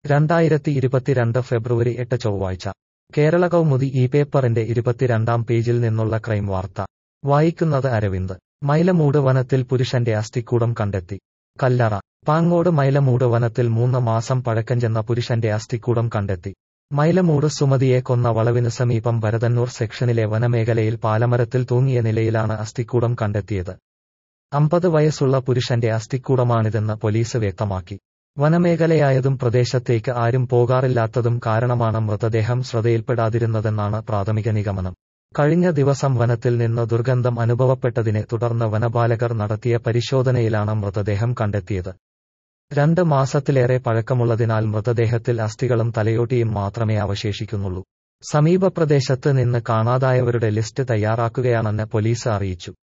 രണ്ടായിരത്തി ഇരുപത്തിരണ്ട് ഫെബ്രുവരി എട്ട് ചൊവ്വാഴ്ച കേരള കൗമുദി ഈ പേപ്പറിന്റെ ഇരുപത്തിരണ്ടാം പേജിൽ നിന്നുള്ള ക്രൈം വാർത്ത വായിക്കുന്നത് അരവിന്ദ് മൈലമൂട് വനത്തിൽ പുരുഷന്റെ അസ്ഥിക്കൂടം കണ്ടെത്തി കല്ലറ പാങ്ങോട് മൈലമൂട് വനത്തിൽ മൂന്ന് മാസം പഴക്കം ചെന്ന പുരുഷന്റെ അസ്ഥിക്കൂടം കണ്ടെത്തി മൈലമൂട് സുമതിയെ കൊന്ന വളവിനു സമീപം ഭരതന്നൂർ സെക്ഷനിലെ വനമേഖലയിൽ പാലമരത്തിൽ തൂങ്ങിയ നിലയിലാണ് അസ്ഥിക്കൂടം കണ്ടെത്തിയത് അമ്പത് വയസ്സുള്ള പുരുഷന്റെ അസ്ഥിക്കൂടമാണിതെന്ന് പോലീസ് വ്യക്തമാക്കി വനമേഖലയായതും പ്രദേശത്തേക്ക് ആരും പോകാറില്ലാത്തതും കാരണമാണ് മൃതദേഹം ശ്രദ്ധയിൽപ്പെടാതിരുന്നതെന്നാണ് പ്രാഥമിക നിഗമനം കഴിഞ്ഞ ദിവസം വനത്തിൽ നിന്ന് ദുർഗന്ധം അനുഭവപ്പെട്ടതിനെ തുടർന്ന് വനപാലകർ നടത്തിയ പരിശോധനയിലാണ് മൃതദേഹം കണ്ടെത്തിയത് രണ്ട് മാസത്തിലേറെ പഴക്കമുള്ളതിനാൽ മൃതദേഹത്തിൽ അസ്ഥികളും തലയോട്ടിയും മാത്രമേ അവശേഷിക്കുന്നുള്ളൂ സമീപ പ്രദേശത്ത് നിന്ന് കാണാതായവരുടെ ലിസ്റ്റ് തയ്യാറാക്കുകയാണെന്ന് പോലീസ് അറിയിച്ചു